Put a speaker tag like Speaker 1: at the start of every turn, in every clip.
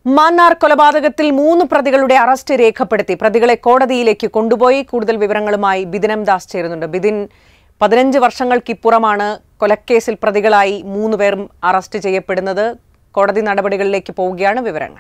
Speaker 1: മാന്നാർ കൊലപാതകത്തിൽ മൂന്ന് പ്രതികളുടെ അറസ്റ്റ് രേഖപ്പെടുത്തി പ്രതികളെ കോടതിയിലേക്ക് കൊണ്ടുപോയി കൂടുതൽ വിവരങ്ങളുമായി ബിദിനം ദാസ് ചേരുന്നുണ്ട് ബിദിൻ പതിനഞ്ച് വർഷങ്ങൾക്കിപ്പുറമാണ് കൊലക്കേസിൽ പ്രതികളായി മൂന്ന് പേരും അറസ്റ്റ് ചെയ്യപ്പെടുന്നത് കോടതി നടപടികളിലേക്ക് പോവുകയാണ് വിവരങ്ങൾ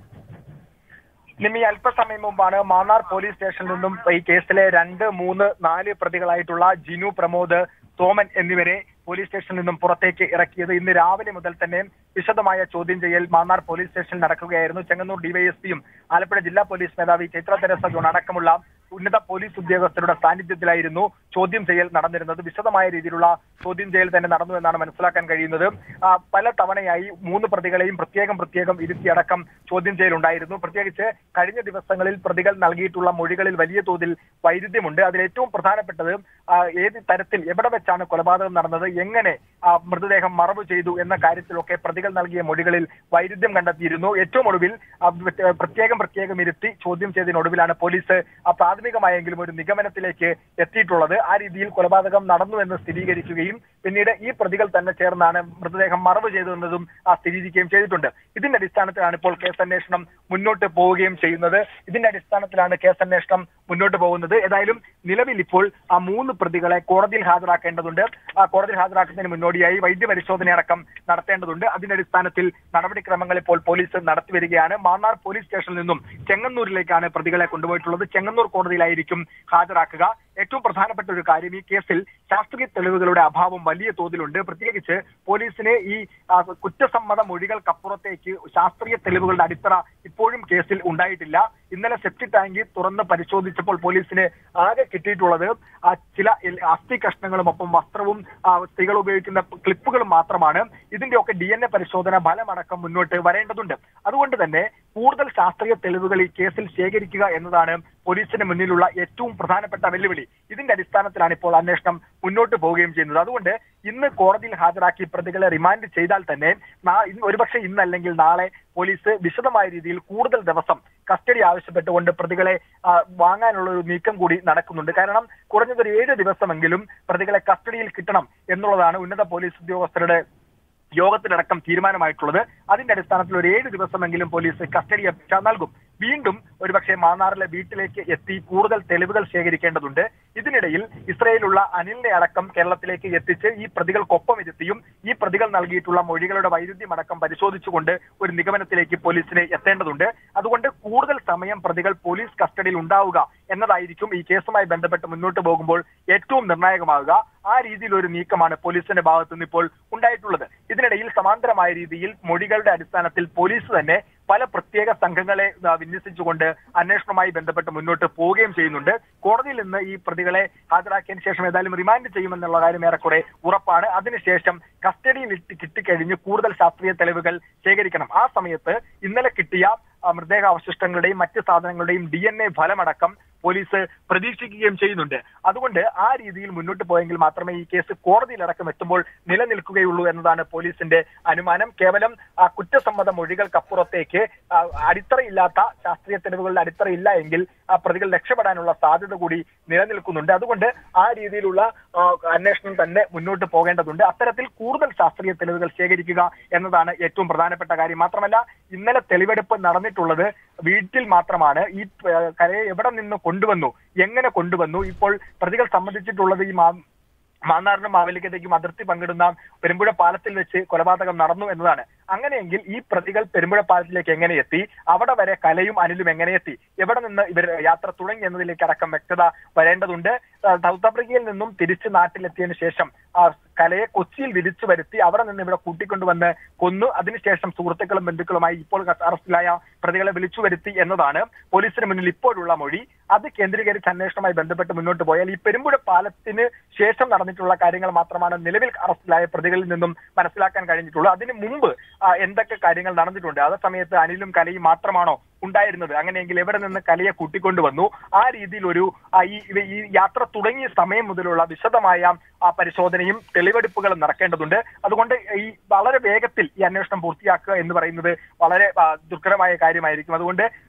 Speaker 2: നിമി അല്പസമയം മുമ്പാണ് മാന്നാർ പോലീസ് സ്റ്റേഷനിൽ നിന്നും ഈ കേസിലെ രണ്ട് മൂന്ന് നാല് പ്രതികളായിട്ടുള്ള ജിനു പ്രമോദ് സോമൻ എന്നിവരെ പോലീസ് സ്റ്റേഷനിൽ നിന്നും പുറത്തേക്ക് ഇറക്കിയത് ഇന്ന് രാവിലെ മുതൽ തന്നെ വിശദമായ ചോദ്യം ചെയ്യൽ മാന്നാർ പോലീസ് സ്റ്റേഷനിൽ നടക്കുകയായിരുന്നു ചെങ്ങന്നൂർ ഡിവൈഎസ്പിയും ആലപ്പുഴ ജില്ലാ പോലീസ് മേധാവി ചൈത്ര തെരേസ ജോൺ അടക്കമുള്ള ഉന്നത പോലീസ് ഉദ്യോഗസ്ഥരുടെ സാന്നിധ്യത്തിലായിരുന്നു ചോദ്യം ചെയ്യൽ നടന്നിരുന്നത് വിശദമായ രീതിയിലുള്ള ചോദ്യം ചെയ്യൽ തന്നെ നടന്നു എന്നാണ് മനസ്സിലാക്കാൻ കഴിയുന്നത് ആ, പല തവണയായി മൂന്ന് പ്രതികളെയും പ്രത്യേകം പ്രത്യേകം ഇരുത്തിയടക്കം ചോദ്യം ചെയ്യലുണ്ടായിരുന്നു പ്രത്യേകിച്ച് കഴിഞ്ഞ ദിവസങ്ങളിൽ പ്രതികൾ നൽകിയിട്ടുള്ള മൊഴികളിൽ വലിയ തോതിൽ വൈരുദ്ധ്യമുണ്ട് അതിൽ ഏറ്റവും പ്രധാനപ്പെട്ടത് ആ, ഏത് തരത്തിൽ എവിടെ വെച്ചാണ് കൊലപാതകം നടന്നത് എങ്ങനെ ആ, മൃതദേഹം മറവ് ചെയ്തു എന്ന കാര്യത്തിലൊക്കെ പ്രതികൾ നൽകിയ മൊഴികളിൽ വൈരുദ്ധ്യം കണ്ടെത്തിയിരുന്നു ഏറ്റവും ഒടുവിൽ ആ, വ്യ- പ്രത്യേകം പ്രത്യേകം ഇരുത്തി ചോദ്യം ചെയ്തതിനൊടുവിലാണ് പോലീസ് ആ, പ്രാഥമികമായെങ്കിലും ഒരു നിഗമനത്തിലേക്ക് എത്തിയിട്ടുള്ളത് ആ രീതിയിൽ കൊലപാതകം നടന്നു എന്ന് സ്ഥിരീകരിക്കുകയും പിന്നീട് ഈ പ്രതികൾ തന്നെ ചേർന്നാണ് മൃതദേഹം മറവ് ചെയ്തതെന്നതും ആ സ്ഥിരീകരിക്കുകയും ചെയ്തിട്ടുണ്ട് ഇതിന്റെ അടിസ്ഥാനത്തിലാണ് ഇപ്പോൾ കേസ് അന്വേഷണം മുന്നോട്ട് പോവുകയും ചെയ്യുന്നത് ഇതിന്റെ അടിസ്ഥാനത്തിലാണ് കേസ് അന്വേഷണം മുന്നോട്ട് പോകുന്നത് ഏതായാലും നിലവിൽ ഇപ്പോൾ ആ മൂന്ന് പ്രതികളെ കോടതിയിൽ ഹാജരാക്കേണ്ടതുണ്ട് ആ കോടതിയിൽ ഹാജരാക്കുന്നതിന് മുന്നോടിയായി വൈദ്യപരിശോധന അടക്കം നടത്തേണ്ടതുണ്ട് അതിന്റെ അടിസ്ഥാനത്തിൽ നടപടിക്രമങ്ങൾ ഇപ്പോൾ പോലീസ് നടത്തിവരികയാണ് മാന്നാർ പോലീസ് സ്റ്റേഷനിൽ നിന്നും ചെങ്ങന്നൂരിലേക്കാണ് പ്രതികളെ കൊണ്ടുപോയിട്ടുള്ളത് ചെങ്ങന്നൂർ കോടതിയിലായിരിക്കും ഹാജരാക്കുക ഏറ്റവും പ്രധാനപ്പെട്ട ഒരു കാര്യം ഈ കേസിൽ ശാസ്ത്രീയ തെളിവുകളുടെ അഭാവം വലിയ തോതിലുണ്ട് പ്രത്യേകിച്ച് പോലീസിന് ഈ ആ, കുറ്റസമ്മത മൊഴികൾക്കപ്പുറത്തേക്ക് ശാസ്ത്രീയ തെളിവുകളുടെ അടിത്തറ ഇപ്പോഴും കേസിൽ ഉണ്ടായിട്ടില്ല ഇന്നലെ സെപ്റ്റി ടാങ്ക് തുറന്ന് പരിശോധിച്ചപ്പോൾ പോലീസിന് ആകെ കിട്ടിയിട്ടുള്ളത് ആ ചില എൽ- അസ്ഥി കഷ്ണങ്ങളും ഒപ്പം വസ്ത്രവും ആ, സ്ത്രീകൾ ഉപയോഗിക്കുന്ന ക്ലിപ്പുകളും മാത്രമാണ് ഇതിന്റെയൊക്കെ ഡി എൻ എ പരിശോധന ഫലമടക്കം മുന്നോട്ട് വരേണ്ടതുണ്ട് അതുകൊണ്ട് തന്നെ കൂടുതൽ ശാസ്ത്രീയ തെളിവുകൾ ഈ കേസിൽ ശേഖരിക്കുക എന്നതാണ് പോലീസിന് മുന്നിലുള്ള ഏറ്റവും പ്രധാനപ്പെട്ട വെല്ലുവിളി ഇതിന്റെ അടിസ്ഥാനത്തിലാണ് ഇപ്പോൾ അന്വേഷണം മുന്നോട്ട് പോവുകയും ചെയ്യുന്നത് അതുകൊണ്ട് ഇന്ന് കോടതിയിൽ ഹാജരാക്കി പ്രതികളെ റിമാൻഡ് ചെയ്താൽ തന്നെ നാ- ഇന്ന് ഒരുപക്ഷെ ഇന്നല്ലെങ്കിൽ നാളെ പോലീസ് വിശദമായ രീതിയിൽ കൂടുതൽ ദിവസം കസ്റ്റഡി ആവശ്യപ്പെട്ടുകൊണ്ട് പ്രതികളെ ആ, വാങ്ങാനുള്ള ഒരു നീക്കം കൂടി നടക്കുന്നുണ്ട് കാരണം കുറഞ്ഞത് ഒരു ഏഴ് ദിവസമെങ്കിലും പ്രതികളെ കസ്റ്റഡിയിൽ കിട്ടണം എന്നുള്ളതാണ് ഉന്നത പോലീസ് ഉദ്യോഗസ്ഥരുടെ യോഗത്തിലടക്കം തീരുമാനമായിട്ടുള്ളത് അതിന്റെ അടിസ്ഥാനത്തിൽ ഒരു ഏഴ് ദിവസമെങ്കിലും പോലീസ് കസ്റ്റഡി അപേക്ഷ നൽകും വീണ്ടും ഒരുപക്ഷെ മാന്നാറിലെ വീട്ടിലേക്ക് എത്തി കൂടുതൽ തെളിവുകൾ ശേഖരിക്കേണ്ടതുണ്ട് ഇതിനിടയിൽ ഇസ്രയേലുള്ള അനിലിനെ അടക്കം കേരളത്തിലേക്ക് എത്തിച്ച് ഈ പ്രതികൾക്കൊപ്പം ഇരുത്തിയും ഈ പ്രതികൾ നൽകിയിട്ടുള്ള മൊഴികളുടെ വൈരുദ്ധ്യം അടക്കം പരിശോധിച്ചുകൊണ്ട് ഒരു നിഗമനത്തിലേക്ക് പോലീസിന് എത്തേണ്ടതുണ്ട് അതുകൊണ്ട് കൂടുതൽ സമയം പ്രതികൾ പോലീസ് കസ്റ്റഡിയിൽ ഉണ്ടാവുക എന്നതായിരിക്കും ഈ കേസുമായി ബന്ധപ്പെട്ട് മുന്നോട്ട് പോകുമ്പോൾ ഏറ്റവും നിർണായകമാവുക ആ രീതിയിൽ ഒരു നീക്കമാണ് പോലീസിന്റെ ഭാഗത്തു നിന്ന് ഇപ്പോൾ ഉണ്ടായിട്ടുള്ളത് ഇതിനിടയിൽ സമാന്തരമായ രീതിയിൽ മൊഴികളുടെ അടിസ്ഥാനത്തിൽ പോലീസ് തന്നെ പല പ്രത്യേക സംഘങ്ങളെ ആ, വിന്യസിച്ചുകൊണ്ട് അന്വേഷണവുമായി ബന്ധപ്പെട്ട് മുന്നോട്ട് പോവുകയും ചെയ്യുന്നുണ്ട് കോടതിയിൽ നിന്ന് ഈ പ്രതികളെ ഹാജരാക്കിയതിനു ശേഷം ഏതായാലും റിമാൻഡ് ചെയ്യുമെന്നുള്ള കാര്യം ഏറെക്കുറെ ഉറപ്പാണ് അതിനുശേഷം കസ്റ്റഡിയിൽ ഇട്ട് കിട്ടിക്കഴിഞ്ഞ് കൂടുതൽ ശാസ്ത്രീയ തെളിവുകൾ ശേഖരിക്കണം ആ സമയത്ത് ഇന്നലെ കിട്ടിയ ആ, മൃതദേഹ അവശിഷ്ടങ്ങളുടെയും മറ്റ് സാധനങ്ങളുടെയും ഡി എൻ എ ഫലമടക്കം പോലീസ് പ്രതീക്ഷിക്കുകയും ചെയ്യുന്നുണ്ട് അതുകൊണ്ട് ആ രീതിയിൽ മുന്നോട്ട് പോയെങ്കിൽ മാത്രമേ ഈ കേസ് കോടതിയിലടക്കം എത്തുമ്പോൾ നിലനിൽക്കുകയുള്ളൂ എന്നതാണ് പോലീസിന്റെ അനുമാനം കേവലം ആ കുറ്റസമ്മത മൊഴികൾക്കപ്പുറത്തേക്ക് ആ, അടിത്തറയില്ലാത്ത ശാസ്ത്രീയ തെളിവുകളുടെ അടിത്തറയില്ല എങ്കിൽ ആ പ്രതികൾ രക്ഷപ്പെടാനുള്ള സാധ്യത കൂടി നിലനിൽക്കുന്നുണ്ട് അതുകൊണ്ട് ആ രീതിയിലുള്ള ആ, അന്വേഷണം തന്നെ മുന്നോട്ട് പോകേണ്ടതുണ്ട് അത്തരത്തിൽ കൂടുതൽ ശാസ്ത്രീയ തെളിവുകൾ ശേഖരിക്കുക എന്നതാണ് ഏറ്റവും പ്രധാനപ്പെട്ട കാര്യം മാത്രമല്ല ഇന്നലെ തെളിവെടുപ്പ് നടന്നിട്ടുള്ളത് വീട്ടിൽ മാത്രമാണ് ഈ ആ, കരയെ എവിടെ നിന്ന് കൊണ്ടുവന്നു എങ്ങനെ കൊണ്ടുവന്നു ഇപ്പോൾ പ്രതികൾ സംബന്ധിച്ചിട്ടുള്ളത് ഈ മാ മാന്നാറിനും മാവേലിക്കത്തേക്കും അതിർത്തി പങ്കിടുന്ന പെരുമ്പുഴ പാലത്തിൽ വെച്ച് കൊലപാതകം നടന്നു എന്നതാണ് അങ്ങനെയെങ്കിൽ ഈ പ്രതികൾ പെരുമ്പുഴ പാലത്തിലേക്ക് എങ്ങനെ എത്തി അവിടെ വരെ കലയും അനിലും എങ്ങനെ എത്തി എവിടെ നിന്ന് ഇവർ യാത്ര തുടങ്ങി എന്നതിലേക്ക് അടക്കം വ്യക്തത വരേണ്ടതുണ്ട് ആ, സൗത്ത് ആഫ്രിക്കയിൽ നിന്നും തിരിച്ച് നാട്ടിലെത്തിയതിനു ശേഷം ആ കലയെ കൊച്ചിയിൽ വിരിച്ചു വരുത്തി അവിടെ നിന്ന് ഇവിടെ കൂട്ടിക്കൊണ്ടുവന്ന് കൊന്നു അതിനുശേഷം സുഹൃത്തുക്കളും ബന്ധുക്കളുമായി ഇപ്പോൾ അറസ്റ്റിലായ പ്രതികളെ വിളിച്ചു വരുത്തി എന്നതാണ് പോലീസിന് മുന്നിൽ ഇപ്പോഴുള്ള മൊഴി അത് കേന്ദ്രീകരിച്ച് അന്വേഷണവുമായി ബന്ധപ്പെട്ട് മുന്നോട്ട് പോയാൽ ഈ പെരുമ്പുഴ പാലത്തിന് ശേഷം നടന്നിട്ടുള്ള കാര്യങ്ങൾ മാത്രമാണ് നിലവിൽ അറസ്റ്റിലായ പ്രതികളിൽ നിന്നും മനസ്സിലാക്കാൻ കഴിഞ്ഞിട്ടുള്ളൂ അതിന് മുമ്പ് ആ, എന്തൊക്കെ കാര്യങ്ങൾ നടന്നിട്ടുണ്ട് അതേ സമയത്ത് അനിലും കലയും മാത്രമാണോ ഉണ്ടായിരുന്നത് അങ്ങനെയെങ്കിൽ എവിടെ നിന്ന് കലയെ കൂട്ടിക്കൊണ്ടുവന്നു ആ രീതിയിൽ ഒരു ആ, ഈ ഇവ- ഈ യാത്ര തുടങ്ങിയ സമയം മുതലുള്ള വിശദമായ ആ പരിശോധനയും തെളിവെടുപ്പുകളും നടക്കേണ്ടതുണ്ട് അതുകൊണ്ട് ഈ വളരെ വേഗത്തിൽ ഈ അന്വേഷണം പൂർത്തിയാക്കുക എന്ന് പറയുന്നത് വളരെ ആ, ദുർഘടമായ കാര്യമായിരിക്കും അതുകൊണ്ട്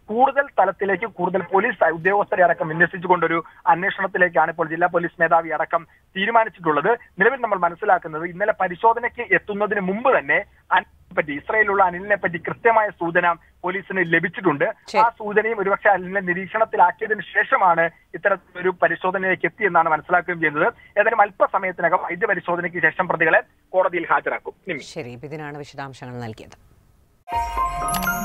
Speaker 2: കൂടുതൽ തലത്തിലേക്ക് കൂടുതൽ പോലീസ് ഉദ്യോഗസ്ഥരെ അടക്കം വിന്യസിച്ചുകൊണ്ടൊരു അന്വേഷണത്തിലേക്കാണ് ഇപ്പോൾ ജില്ലാ പോലീസ് മേധാവി അടക്കം തീരുമാനിച്ചിട്ടുള്ളത് നിലവിൽ നമ്മൾ മനസ്സിലാക്കുന്നത് ഇന്നലെ പരിശോധനയ്ക്ക് എത്തുന്നതിന് മുമ്പ് തന്നെ അനിലിനെ പറ്റി ഇസ്രയേലുള്ള അനിലിനെ പറ്റി കൃത്യമായ സൂചന പോലീസിന് ലഭിച്ചിട്ടുണ്ട്
Speaker 1: ശരി.
Speaker 2: ആ സൂചനയും ഒരുപക്ഷെ അനിലിനെ നിരീക്ഷണത്തിലാക്കിയതിനു ശേഷമാണ് ഇത്തരത്തിലൊരു പരിശോധനയിലേക്ക് എത്തിയെന്നാണ് മനസ്സിലാക്കുകയും ചെയ്യുന്നത് ഏതായാലും അല്പസമയത്തിനകം വൈദ്യ പരിശോധനയ്ക്ക് ശേഷം പ്രതികളെ കോടതിയിൽ ഹാജരാക്കും നിമി
Speaker 1: ശരി ബിദിനാണ് വിശദാംശങ്ങൾ നൽകിയത്